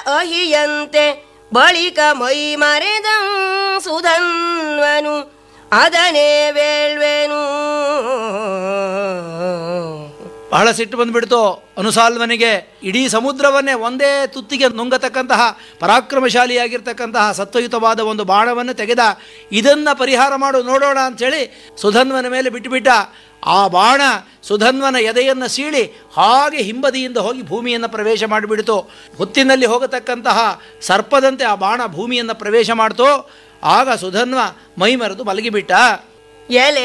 ಅಹಿಯಂತೆ ಬಳಿಕ ಮೈ ಮರೆದಂ ಸುಧನ್ವನು ಅದನೇ ವೇಳ್ವೆನು ಬಹಳ ಸಿಟ್ಟು ಬಂದ್ಬಿಡ್ತು ಅನುಸಾಲ್ವನಿಗೆ ಇಡೀ ಸಮುದ್ರವನ್ನೇ ಒಂದೇ ತುತ್ತಿಗೆ ನುಂಗತಕ್ಕಂತಹ ಪರಾಕ್ರಮಶಾಲಿಯಾಗಿರ್ತಕ್ಕಂತಹ ಸತ್ವಯುತವಾದ ಒಂದು ಬಾಣವನ್ನು ತೆಗೆದ ಇದನ್ನು ಪರಿಹಾರ ಮಾಡು ನೋಡೋಣ ಅಂಥೇಳಿ ಸುಧನ್ವನ ಮೇಲೆ ಬಿಟ್ಟುಬಿಟ್ಟ ಆ ಬಾಣ ಸುಧನ್ವನ ಎದೆಯನ್ನು ಸೀಳಿ ಹಾಗೆ ಹಿಂಬದಿಯಿಂದ ಹೋಗಿ ಭೂಮಿಯನ್ನು ಪ್ರವೇಶ ಮಾಡಿಬಿಡ್ತು ಹೊತ್ತಿನಲ್ಲಿ ಹೋಗತಕ್ಕಂತಹ ಸರ್ಪದಂತೆ ಆ ಬಾಣ ಭೂಮಿಯನ್ನು ಪ್ರವೇಶ ಮಾಡ್ತು ಆಗ ಸುಧನ್ವ ಮೈಮರೆದು ಮಲಗಿಬಿಟ್ಟ ಎಲೆ